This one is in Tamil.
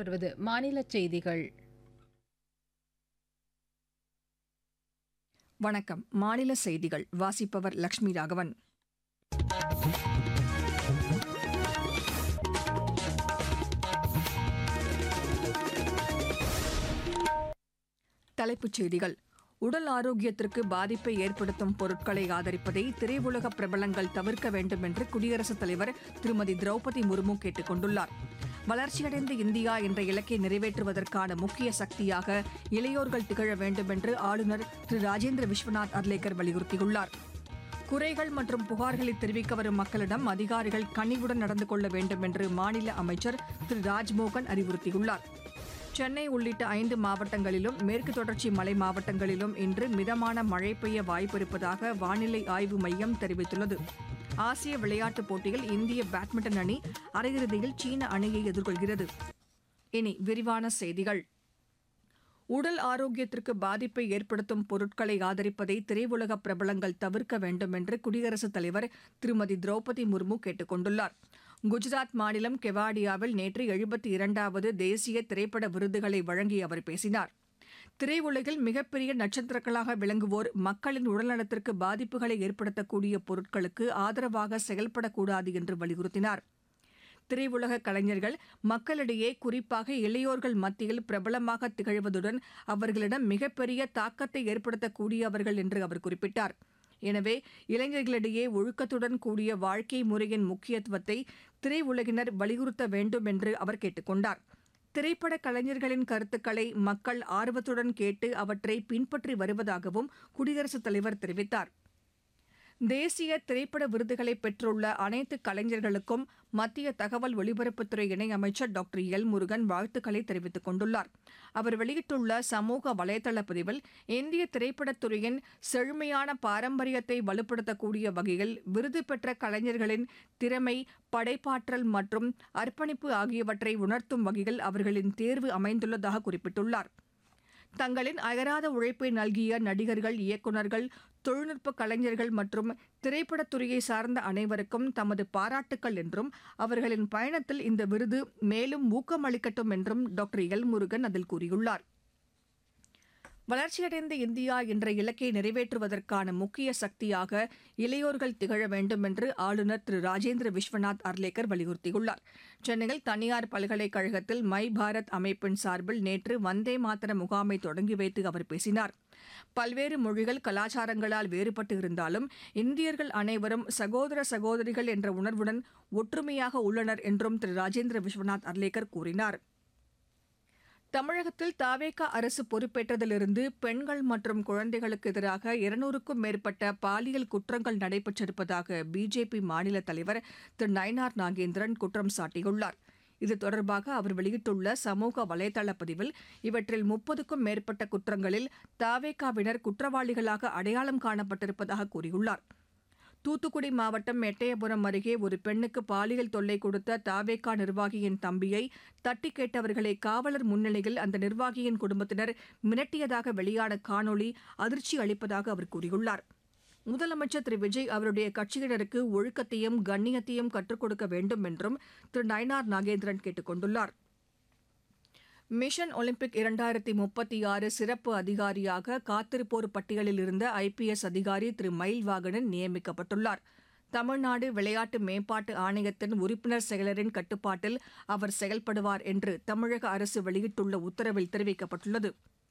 வருவது மாநில செய்திகள் வணக்கம் மாநில செய்திகள் வாசிப்பவர் லட்சுமி ராகவன் தலைப்புச் செய்திகள் உடல் ஆரோக்கியத்திற்கு பாதிப்பை ஏற்படுத்தும் பொருட்களை ஆதரிப்பதை திரையுலக பிரபலங்கள் தவிர்க்க வேண்டும் என்று குடியரசுத் தலைவர் திருமதி திரௌபதி முர்மு கேட்டுக் கொண்டுள்ளார் வளர்ச்சியடைந்த இந்தியா என்ற இலக்கை நிறைவேற்றுவதற்கான முக்கிய சக்தியாக இளையோர்கள் திகழ வேண்டும் என்று ஆளுநர் திரு ராஜேந்திர விஸ்வநாத் அர்லேக்கர் வலியுறுத்தியுள்ளார் குறைகள் மற்றும் புகார்களை தெரிவிக்க வரும் மக்களிடம் அதிகாரிகள் கனிவுடன் நடந்து கொள்ள வேண்டும் என்று மாநில அமைச்சர் திரு ராஜ்மோகன் அறிவுறுத்தியுள்ளார் சென்னை உள்ளிட்ட ஐந்து மாவட்டங்களிலும் மேற்கு தொடர்ச்சி மலை மாவட்டங்களிலும் இன்று மிதமான மழை பெய்ய வாய்ப்பிருப்பதாக வானிலை ஆய்வு மையம் தெரிவித்துள்ளது ஆசிய விளையாட்டுப் போட்டியில் இந்திய பேட்மிண்டன் அணி அரையிறுதியில் சீன அணியை எதிர்கொள்கிறது இனி விரிவான செய்திகள் உடல் ஆரோக்கியத்திற்கு பாதிப்பை ஏற்படுத்தும் பொருட்களை ஆதரிப்பதை திரையுலக பிரபலங்கள் தவிர்க்க வேண்டும் என்று குடியரசுத் தலைவர் திருமதி திரௌபதி முர்மு கேட்டுக் கொண்டுள்ளார் குஜராத் மாநிலம் கெவாடியாவில் நேற்று எழுபத்தி இரண்டாவது தேசிய திரைப்பட விருதுகளை வழங்கி அவர் பேசினார் திரையுலகில் மிகப்பெரிய நட்சத்திரங்களாக விளங்குவோர் மக்களின் உடல்நலத்திற்கு பாதிப்புகளை ஏற்படுத்தக்கூடிய பொருட்களுக்கு ஆதரவாக செயல்படக்கூடாது என்று வலியுறுத்தினார் திரையுலக கலைஞர்கள் மக்களிடையே குறிப்பாக இளையோர்கள் மத்தியில் பிரபலமாக திகழ்வதுடன் அவர்களிடம் மிகப்பெரிய தாக்கத்தை ஏற்படுத்தக்கூடியவர்கள் என்று அவர் குறிப்பிட்டார் எனவே இளைஞர்களிடையே ஒழுக்கத்துடன் கூடிய வாழ்க்கை முறையின் முக்கியத்துவத்தை திரையுலகினர் வலியுறுத்த வேண்டும் என்று அவர் கேட்டுக் கொண்டார் திரைப்பட கலைஞர்களின் கருத்துக்களை மக்கள் ஆர்வத்துடன் கேட்டு அவற்றை பின்பற்றி வருவதாகவும் குடியரசுத் தலைவர் தெரிவித்தார் தேசிய திரைப்பட விருதுகளை பெற்றுள்ள அனைத்து கலைஞர்களுக்கும் மத்திய தகவல் ஒலிபரப்புத்துறை இணையமைச்சர் டாக்டர் எல் முருகன் வாழ்த்துக்களை தெரிவித்துக் கொண்டுள்ளார் அவர் வெளியிட்டுள்ள சமூக வலைதள பதிவில் இந்திய திரைப்படத்துறையின் செழுமையான பாரம்பரியத்தை வலுப்படுத்தக்கூடிய வகையில் விருது பெற்ற கலைஞர்களின் திறமை படைப்பாற்றல் மற்றும் அர்ப்பணிப்பு ஆகியவற்றை உணர்த்தும் வகையில் அவர்களின் தேர்வு அமைந்துள்ளதாக குறிப்பிட்டுள்ளார் தங்களின் அயராத உழைப்பை நல்கிய நடிகர்கள் இயக்குநர்கள் தொழில்நுட்ப கலைஞர்கள் மற்றும் திரைப்படத்துறையை சார்ந்த அனைவருக்கும் தமது பாராட்டுக்கள் என்றும் அவர்களின் பயணத்தில் இந்த விருது மேலும் ஊக்கமளிக்கட்டும் என்றும் டாக்டர் எல் முருகன் அதில் கூறியுள்ளார் வளர்ச்சியடைந்த இந்தியா என்ற இலக்கை நிறைவேற்றுவதற்கான முக்கிய சக்தியாக இளையோர்கள் திகழ வேண்டும் என்று ஆளுநர் திரு ராஜேந்திர விஸ்வநாத் அர்லேக்கர் வலியுறுத்தியுள்ளார் சென்னையில் தனியார் பல்கலைக்கழகத்தில் மை பாரத் அமைப்பின் சார்பில் நேற்று வந்தே மாதர முகாமை தொடங்கி வைத்து அவர் பேசினார் பல்வேறு மொழிகள் கலாச்சாரங்களால் வேறுபட்டு இருந்தாலும் இந்தியர்கள் அனைவரும் சகோதர சகோதரிகள் என்ற உணர்வுடன் ஒற்றுமையாக உள்ளனர் என்றும் திரு ராஜேந்திர விஸ்வநாத் அர்லேக்கர் கூறினார் தமிழகத்தில் தாவேகா அரசு பொறுப்பேற்றதிலிருந்து பெண்கள் மற்றும் குழந்தைகளுக்கு எதிராக இருநூறுக்கும் மேற்பட்ட பாலியல் குற்றங்கள் நடைபெற்றிருப்பதாக பிஜேபி மாநில தலைவர் திரு நயனார் நாகேந்திரன் குற்றம் சாட்டியுள்ளார் இது தொடர்பாக அவர் வெளியிட்டுள்ள சமூக வலைதள பதிவில் இவற்றில் முப்பதுக்கும் மேற்பட்ட குற்றங்களில் தாவேகாவினர் குற்றவாளிகளாக அடையாளம் காணப்பட்டிருப்பதாக கூறியுள்ளார் தூத்துக்குடி மாவட்டம் எட்டயபுரம் அருகே ஒரு பெண்ணுக்கு பாலியல் தொல்லை கொடுத்த தாவேகா நிர்வாகியின் தம்பியை தட்டி கேட்டவர்களை காவலர் முன்னிலையில் அந்த நிர்வாகியின் குடும்பத்தினர் மிரட்டியதாக வெளியான காணொலி அதிர்ச்சி அளிப்பதாக அவர் கூறியுள்ளார் முதலமைச்சர் திரு விஜய் அவருடைய கட்சியினருக்கு ஒழுக்கத்தையும் கண்ணியத்தையும் கற்றுக் கொடுக்க வேண்டும் என்றும் திரு நயனார் நாகேந்திரன் கேட்டுக் கொண்டுள்ளார் மிஷன் ஒலிம்பிக் இரண்டாயிரத்தி முப்பத்தி ஆறு சிறப்பு அதிகாரியாக காத்திருப்போர் பட்டியலில் இருந்த ஐபிஎஸ் அதிகாரி திரு மயில்வாகனன் நியமிக்கப்பட்டுள்ளார் தமிழ்நாடு விளையாட்டு மேம்பாட்டு ஆணையத்தின் உறுப்பினர் செயலரின் கட்டுப்பாட்டில் அவர் செயல்படுவார் என்று தமிழக அரசு வெளியிட்டுள்ள உத்தரவில் தெரிவிக்கப்பட்டுள்ளது